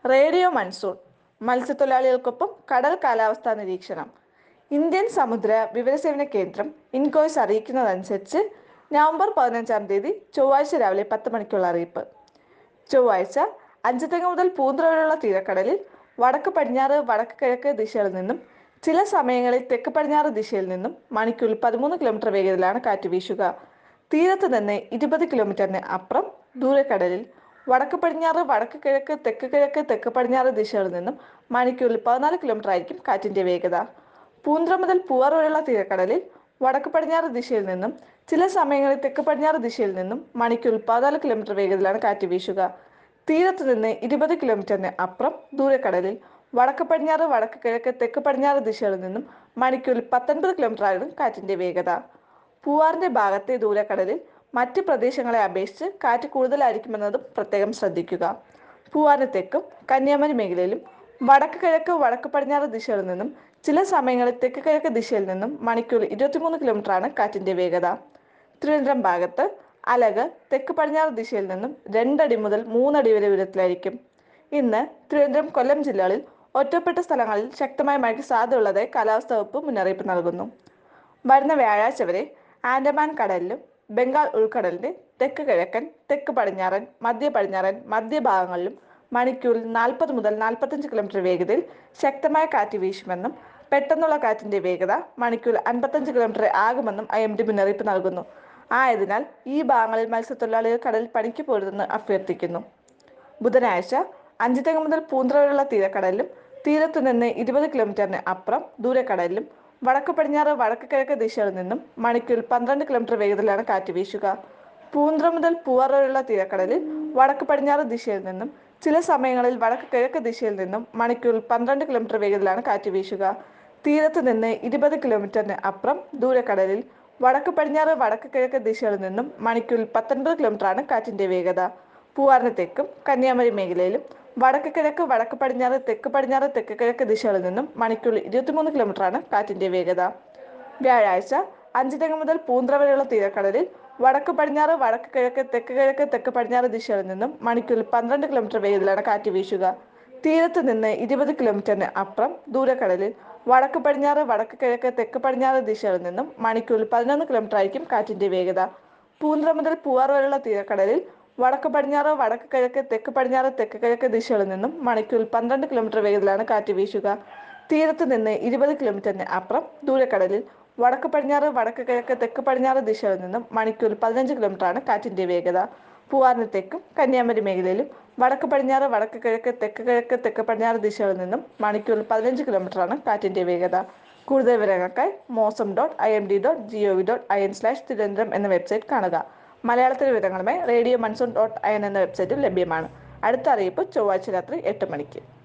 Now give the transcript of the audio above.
radio monsoon മത്സ്യത്തൊഴിലാളികൾക്കൊപ്പം കടൽ കാലാവസ്ഥാ നിരീക്ഷണം ഇന്ത്യൻ സമുദ്ര വിവരസേവന കേന്ദ്രം ഇൻകോയ്സ് അറിയിക്കുന്നതനുസരിച്ച് നവംബർ പതിനഞ്ചാം തീയതി ചൊവ്വാഴ്ച രാവിലെ പത്ത് മണിക്കുള്ള അറിയിപ്പ് ചൊവ്വാഴ്ച അഞ്ചുതെങ്ങ് മുതൽ പൂന്തുറ വരെയുള്ള തീരക്കടലിൽ വടക്ക് പടിഞ്ഞാറ് വടക്ക് കിഴക്ക് ദിശകളിൽ നിന്നും ചില സമയങ്ങളിൽ തെക്ക് പടിഞ്ഞാറ് ദിശയിൽ നിന്നും മണിക്കൂറിൽ പതിമൂന്ന് കിലോമീറ്റർ വേഗതയിലാണ് കാറ്റ് വീശുക തീരത്ത് നിന്ന് ഇരുപത് കിലോമീറ്ററിന് അപ്പുറം ദൂരക്കടലിൽ വടക്ക് പടിഞ്ഞാറ് വടക്ക് കിഴക്ക് തെക്ക് കിഴക്ക് തെക്ക് പടിഞ്ഞാറ് ദിശകളിൽ നിന്നും മണിക്കൂറിൽ പതിനാല് കിലോമീറ്റർ ആയിരിക്കും കാറ്റിന്റെ വേഗത പൂന്തുറ മുതൽ പൂവാർ വരെയുള്ള തീരക്കടലിൽ വടക്ക് പടിഞ്ഞാറ് ദിശയിൽ നിന്നും ചില സമയങ്ങളിൽ തെക്ക് പടിഞ്ഞാറ് ദിശയിൽ നിന്നും മണിക്കൂറിൽ പതിനാല് കിലോമീറ്റർ വേഗതയിലാണ് കാറ്റ് വീശുക തീരത്ത് നിന്ന് ഇരുപത് കിലോമീറ്ററിന് അപ്പുറം ദൂരക്കടലിൽ വടക്ക് പടിഞ്ഞാറ് വടക്ക് കിഴക്ക് തെക്ക് പടിഞ്ഞാറ് ദിശകളിൽ നിന്നും മണിക്കൂറിൽ പത്തൊൻപത് കിലോമീറ്റർ ആയിരുന്നു കാറ്റിന്റെ വേഗത പൂവാറിന്റെ ഭാഗത്തെ ദൂരക്കടലിൽ മറ്റ് പ്രദേശങ്ങളെ അപേക്ഷിച്ച് കാറ്റ് കൂടുതലായിരിക്കുമെന്നതും പ്രത്യേകം ശ്രദ്ധിക്കുക പൂവാറിന് തെക്കും കന്യാകുമാരി മേഖലയിലും വടക്ക് കിഴക്ക് വടക്ക് പടിഞ്ഞാറ് ദിശകളിൽ നിന്നും ചില സമയങ്ങളിൽ തെക്ക് കിഴക്ക് ദിശയിൽ നിന്നും മണിക്കൂറിൽ ഇരുപത്തിമൂന്ന് കിലോമീറ്ററാണ് കാറ്റിന്റെ വേഗത തിരുവനന്തപുരം ഭാഗത്ത് അലകൾ തെക്ക് പടിഞ്ഞാറ് ദിശയിൽ നിന്നും രണ്ടടി മുതൽ മൂന്നടി വരെ ഉയരത്തിലായിരിക്കും ഇന്ന് തിരുവനന്തപുരം കൊല്ലം ജില്ലകളിൽ ഒറ്റപ്പെട്ട സ്ഥലങ്ങളിൽ ശക്തമായ മഴയ്ക്ക് സാധ്യതയുള്ളതായി കാലാവസ്ഥാ വകുപ്പ് മുന്നറിയിപ്പ് നൽകുന്നു വരുന്ന വ്യാഴാഴ്ച വരെ ആൻഡമാൻ കടലിലും ബംഗാൾ ഉൾക്കടലിന്റെ തെക്ക് കിഴക്കൻ തെക്ക് പടിഞ്ഞാറൻ മധ്യ പടിഞ്ഞാറൻ മധ്യഭാഗങ്ങളിലും മണിക്കൂറിൽ നാൽപ്പത് മുതൽ നാൽപ്പത്തഞ്ച് കിലോമീറ്റർ വേഗതയിൽ ശക്തമായ കാറ്റ് വീശുമെന്നും പെട്ടെന്നുള്ള കാറ്റിന്റെ വേഗത മണിക്കൂറിൽ അൻപത്തഞ്ച് കിലോമീറ്റർ ആകുമെന്നും ഐ എം ഡി മുന്നറിയിപ്പ് നൽകുന്നു ആയതിനാൽ ഈ ഭാഗങ്ങളിൽ മത്സ്യത്തൊഴിലാളികൾ കടലിൽ പണിക്ക് പോരുതെന്ന് അഭ്യർത്ഥിക്കുന്നു ബുധനാഴ്ച അഞ്ചുതെങ്ങ് മുതൽ പൂന്തുറ വരെയുള്ള തീരക്കടലിലും തീരത്തു നിന്ന് ഇരുപത് കിലോമീറ്ററിന് അപ്പുറം ദൂരക്കടലിലും വടക്ക് പടിഞ്ഞാറ് വടക്ക് കിഴക്ക് ദിശകളിൽ നിന്നും മണിക്കൂറിൽ പന്ത്രണ്ട് കിലോമീറ്റർ വേഗതയിലാണ് കാറ്റ് വീശുക പൂന്തുറ മുതൽ പൂവാർ വരെയുള്ള തീരക്കടലിൽ വടക്ക് പടിഞ്ഞാറ് ദിശയിൽ നിന്നും ചില സമയങ്ങളിൽ വടക്ക് കിഴക്ക് ദിശയിൽ നിന്നും മണിക്കൂറിൽ പന്ത്രണ്ട് കിലോമീറ്റർ വേഗതയിലാണ് കാറ്റ് വീശുക തീരത്ത് നിന്ന് ഇരുപത് കിലോമീറ്ററിന് അപ്പുറം ദൂരക്കടലിൽ വടക്ക് പടിഞ്ഞാറ് വടക്ക് കിഴക്ക് ദിശകളിൽ നിന്നും മണിക്കൂറിൽ പത്തൊൻപത് കിലോമീറ്ററാണ് കാറ്റിന്റെ വേഗത പൂവാറിന് തെക്കും കന്യാകുമാരി മേഖലയിലും വടക്ക് കിഴക്ക് വടക്ക് പടിഞ്ഞാറ് തെക്ക് പടിഞ്ഞാറ് തെക്ക് കിഴക്ക് ദിശകളിൽ നിന്നും മണിക്കൂറിൽ ഇരുപത്തിമൂന്ന് കിലോമീറ്ററാണ് കാറ്റിന്റെ വേഗത വ്യാഴാഴ്ച അഞ്ചുതെങ്ങ് മുതൽ പൂന്തുറ വരെയുള്ള തീരക്കടലിൽ വടക്ക് പടിഞ്ഞാറ് വടക്ക് കിഴക്ക് തെക്ക് കിഴക്ക് തെക്ക് പടിഞ്ഞാറ് ദിശകളിൽ നിന്നും മണിക്കൂറിൽ പന്ത്രണ്ട് കിലോമീറ്റർ വേഗതയിലാണ് കാറ്റ് വീശുക തീരത്ത് നിന്ന് ഇരുപത് കിലോമീറ്ററിന് അപ്പുറം ദൂരക്കടലിൽ വടക്ക് പടിഞ്ഞാറ് വടക്ക് കിഴക്ക് തെക്ക് പടിഞ്ഞാറ് ദിശകളിൽ നിന്നും മണിക്കൂറിൽ പതിനൊന്ന് കിലോമീറ്റർ ആയിരിക്കും കാറ്റിന്റെ വേഗത പൂന്തുറ മുതൽ പൂവാർ വരെയുള്ള തീരക്കടലിൽ വടക്ക് പടിഞ്ഞാറ് വടക്ക് കിഴക്ക് തെക്ക് പടിഞ്ഞാറ് തെക്ക് കിഴക്ക് ദിശകളിൽ നിന്നും മണിക്കൂറിൽ പന്ത്രണ്ട് കിലോമീറ്റർ വേഗത്തിലാണ് കാറ്റ് വീശുക തീരത്ത് നിന്ന് ഇരുപത് കിലോമീറ്ററിന് അപ്പുറം ദൂരക്കടലിൽ വടക്ക് പടിഞ്ഞാറ് വടക്ക് കിഴക്ക് തെക്ക് പടിഞ്ഞാറ് ദിശകളിൽ നിന്നും മണിക്കൂറിൽ പതിനഞ്ച് കിലോമീറ്ററാണ് കാറ്റിന്റെ വേഗത പൂവാറിന് തെക്കും കന്യാകുമാരി മേഖലയിലും വടക്ക് പടിഞ്ഞാറ് വടക്ക് കിഴക്ക് തെക്ക് കിഴക്ക് തെക്ക് പടിഞ്ഞാറ് ദിശകളിൽ നിന്നും മണിക്കൂറിൽ പതിനഞ്ച് കിലോമീറ്ററാണ് കാറ്റിന്റെ വേഗത കൂടുതൽ വിവരങ്ങൾക്കായി Mausam dot I M D dot G O V dot I N slash Thiruvananthapuram എന്ന വെബ്സൈറ്റ് കാണുക മലയാളത്തിലെ വിവരങ്ങളുമായി radio monsoon dot I N എന്ന വെബ്സൈറ്റിൽ ലഭ്യമാണ് അടുത്ത അറിയിപ്പ് ചൊവ്വാഴ്ച രാത്രി എട്ട് മണിക്ക്